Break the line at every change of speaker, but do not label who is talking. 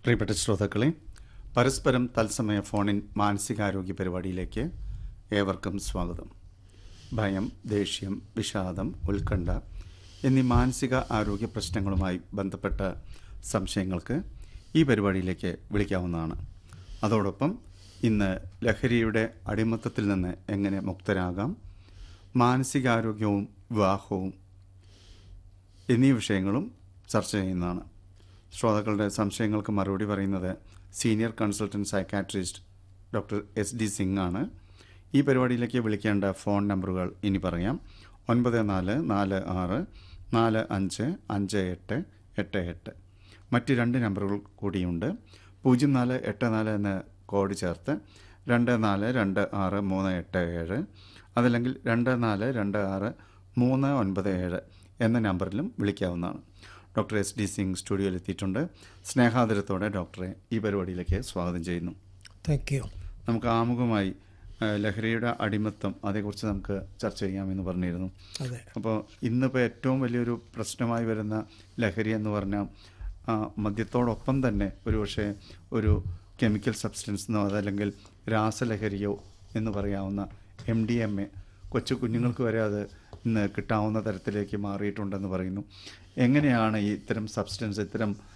പ്രിയപ്പെട്ട ശ്രോതാക്കളെ പരസ്പരം തത്സമയ ഫോണിൻ മാനസികാരോഗ്യ പരിപാടിയിലേക്ക് ഏവർക്കും സ്വാഗതം ഭയം ദേഷ്യം വിഷാദം ഉത്കണ്ഠ എന്നീ മാനസിക ആരോഗ്യ പ്രശ്നങ്ങളുമായി ബന്ധപ്പെട്ട സംശയങ്ങൾക്ക് ഈ പരിപാടിയിലേക്ക് വിളിക്കാവുന്നതാണ് അതോടൊപ്പം ഇന്ന് ലഹരിയുടെ അടിമത്തത്തിൽ നിന്ന് എങ്ങനെ മുക്തരാകാം മാനസികാരോഗ്യവും വിവാഹവും എന്നീ വിഷയങ്ങളും ചർച്ച ചെയ്യുന്നതാണ് ശ്രോതാക്കളുടെ സംശയങ്ങൾക്ക് മറുപടി പറയുന്നത് senior consultant psychiatrist doctor S D Singh ആണ് ഈ പരിപാടിയിലേക്ക് വിളിക്കേണ്ട ഫോൺ നമ്പറുകൾ ഇനി പറയാം ഒൻപത് നാല് നാല് ആറ് നാല് അഞ്ച് അഞ്ച് എട്ട് എട്ട് എട്ട് മറ്റ് രണ്ട് നമ്പറുകൾ കൂടിയുണ്ട് പൂജ്യം നാല് എട്ട് നാല് എന്ന കോഡ് ചേർത്ത് രണ്ട് നാല് രണ്ട് ആറ് മൂന്ന് എട്ട് ഏഴ് അതല്ലെങ്കിൽ രണ്ട് നാല് രണ്ട് ആറ് മൂന്ന് ഒൻപത് ഏഴ് എന്ന നമ്പറിലും വിളിക്കാവുന്നതാണ് ഡോക്ടർ എസ് ഡി സിംഗ് സ്റ്റുഡിയോയിൽ എത്തിയിട്ടുണ്ട് സ്നേഹാദരത്തോടെ ഡോക്ടറെ ഈ പരിപാടിയിലേക്ക് സ്വാഗതം ചെയ്യുന്നു
താങ്ക് യു
നമുക്ക് ആമുഖമായി ആ, ലഹരിയുടെ അടിമത്തം അതേക്കുറിച്ച് നമുക്ക് ചർച്ച ചെയ്യാമെന്ന് പറഞ്ഞിരുന്നു
അതെ
അപ്പോൾ ഇന്നിപ്പോൾ ഏറ്റവും വലിയൊരു പ്രശ്നമായി വരുന്ന ലഹരി എന്ന് പറഞ്ഞാൽ ആ, മദ്യത്തോടൊപ്പം തന്നെ ഒരുപക്ഷെ ഒരു കെമിക്കൽ സബ്സ്റ്റൻസ് എന്നോ അതല്ലെങ്കിൽ രാസലഹരിയോ എന്ന് പറയാവുന്ന എം ഡി എം എ കൊച്ചു കുഞ്ഞുങ്ങൾക്ക് വരെ അത് ഇന്ന് കിട്ടാവുന്ന തരത്തിലേക്ക് മാറിയിട്ടുണ്ടെന്ന് പറയുന്നു എങ്ങനെയാണ് ഈ ഇത്തരം സബ്സ്റ്റൻസ് ഇത്തരം